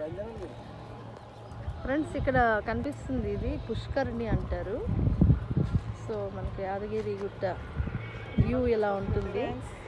Friends ఇక్కడ కనిపిస్తుంది ఇది పుష్కరిణి అంటారు సో మనకి యాదగిరి గుట్ట వ్యూ ఎలా ఉంటుంది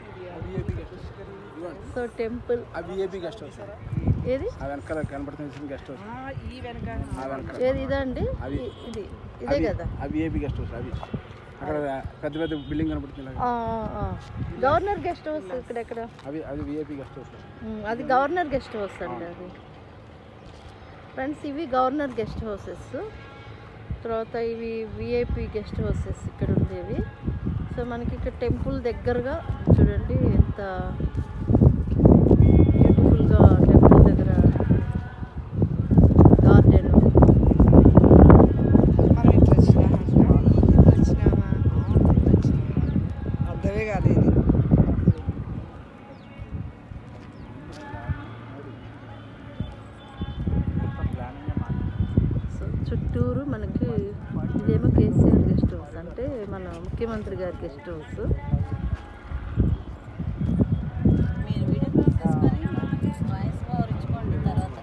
సో టెంపుల్ ఆ విఐపి గెస్ట్ హౌస్ ఏది ఆ వెనకాల కనబడుతున్న గెస్ట్ హౌస్ ఈ వెనక ఆ వెనకాల ఏది ఇదా అండి అవి. ఇ- ఇది ఇదే కదా ఆ విఐపి గెస్ట్ హౌస్ అవి అక్కడ పెద్ద పెద్ద బిల్డింగ్ కనబడుతుంది ఇలాగ. ఆ, ఆ. గవర్నర్ గెస్ట్ హౌస్ ఇక్కడ ఎక్కడ అవి అది విఐపి గెస్ట్ హౌస్ ఉమ్, అది గవర్నర్ గెస్ట్ హౌస్ అండి అది ఫ్రెండ్స్ ఇవి గవర్నర్ గెస్ట్ హౌసెస్ తర్వాత ఇవి విఐపి గెస్ట్ హౌసెస్ ఇక్కడ ఉండేవి సో మనకి ఇక్కడ టెంపుల్ దగ్గరగా చూడండి ఎంత బ్యూటిఫుల్గా టెంపుల్ దగ్గర గార్డెన్ మనం ఇట్లా వచ్చినామా ఇట్లా వచ్చినామా అర్థమే కాదు ఇది సో చుట్టూరు మనకి ఇదేమో కేసీఆర్ గెస్ట్ హౌస్ అంటే మన ముఖ్యమంత్రి గారి గెస్ట్ హౌస్ మీరు వీడియో కాల్ చేసుకొని వాయిస్ ఓవర్ ఇచ్చుకోండి తర్వాత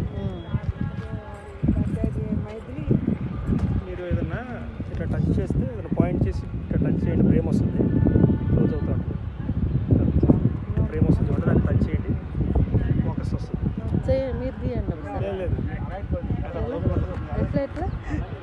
మైథిలి మీరు ఏదన్నా ఇట్లా టచ్ చేస్తే ఏదైనా పాయింట్ చేసి ఇట్లా టచ్ చేయండి ఫ్రేమ్ వస్తుంది క్లోజ్ అవుతా ఉంటుంది ఇట్లా ఫ్రేమ్ వస్తుంది చూడండి దాన్ని టచ్ చేయండి ఫోకస్ వస్తుంది చేయ- మీరు తీయండి ఒకసారి లేదు లేదు అట్లా లోపల ఉంటుంది. ఎట్లా ఎట్లా